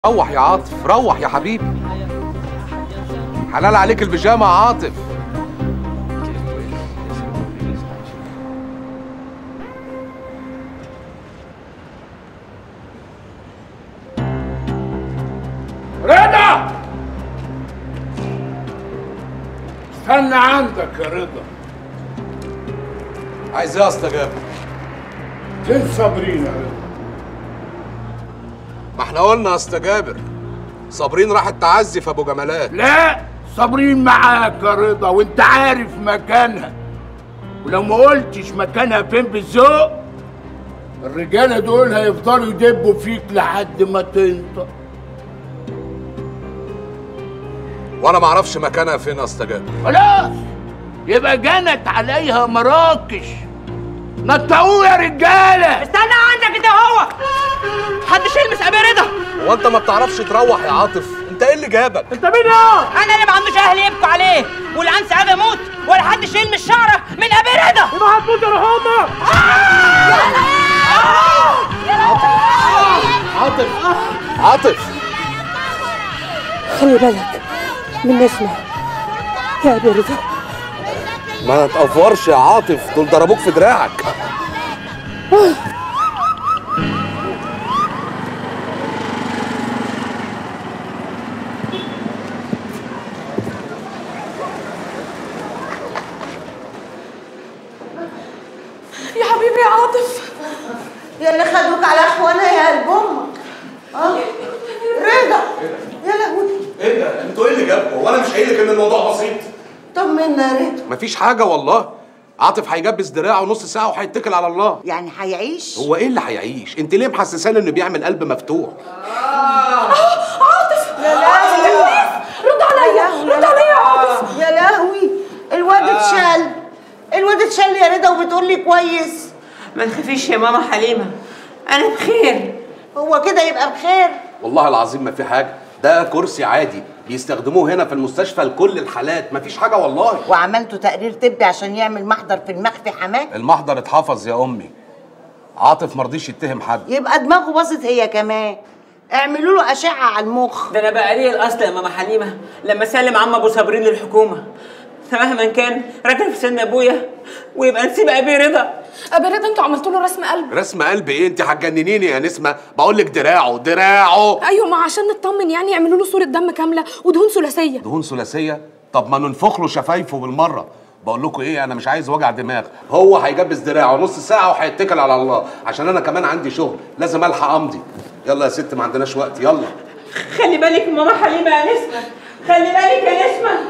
روح يا عاطف روح يا حبيبي حلال عليك البيجامه يا عاطف رضا استنى عندك يا رضا عايز ايه يا اسطى جابر فين صابرين يا رضا ما احنا قلنا يا اسطى جابر صابرين راحت تعزي في ابو جمالات لا صابرين معاك يا رضا وانت عارف مكانها ولو ما قلتش مكانها فين بالذوق الرجاله دول هيفضلوا يدبوا فيك لحد ما تنطق وانا ما اعرفش مكانها فين يا اسطى جابر خلاص يبقى جنت عليها مراكش نطقوه يا رجاله استنى عندك انت هو محدش يلمس ابي رضا هو انت ما بتعرفش تروح يا عاطف انت ايه اللي جابك انت مين يا انا اللي ما عندوش اهل يبكوا عليه واللي عن سعاده موت ولا حدش يلمس شعره من ابي رضا يبقى هتموت يا رحمه عاطف عاطف خلي بالك من نسمة يا أبي رضا ما تقفرش يا عاطف دول ضربوك في دراعك يا حبيبي يا عاطف يا اللي خدوك على اخوانا يا قلب امك اه رضا يا لهوي ايه ده انتوا ايه اللي جابكم وانا مش قايل لك ان الموضوع بسيط طمنا يا رضا مفيش حاجه والله عاطف هيجبس دراعه نص ساعه وهيتكل على الله يعني هيعيش هو ايه اللي هيعيش انت ليه محسساني انه بيعمل قلب مفتوح عاطف يا لهوي رد عليا رد عليا يا عاطف يا لهوي الواد اتشل الواد اتشل يا رضا وبتقول لي كويس ما تخافيش يا ماما حليمه انا بخير هو كده يبقى بخير والله العظيم ما في حاجه ده كرسي عادي بيستخدموه هنا في المستشفى لكل الحالات مفيش حاجه والله وعملتوا تقرير طبي عشان يعمل محضر في المخفي حماه المحضر اتحفظ يا امي عاطف مرضيش يتهم حد يبقى دماغه باظت هي كمان اعملوا له اشعه على المخ ده انا بقى ليه الاصل يا ماما حليمه لما سلم عم ابو صابرين للحكومه فمهما كان راجل في سن ابويا ويبقى نسيب ابي رضا ابي رضا انتوا عملتوا له رسم قلب رسم قلب ايه انت هتجننيني يا نسمه بقول لك دراعه دراعه ايوه ما عشان نطمن يعني يعملوا له صوره دم كامله ودهون ثلاثيه دهون ثلاثيه طب ما ننفخ له شفايفه بالمره بقول لكم ايه انا مش عايز وجع دماغ هو هيجبس دراعه نص ساعه وهيتكل على الله عشان انا كمان عندي شغل لازم الحق امضي يلا يا ست ما عندناش وقت يلا خلي بالك يا ماما حليمه يا نسمه خلي بالك يا نسمه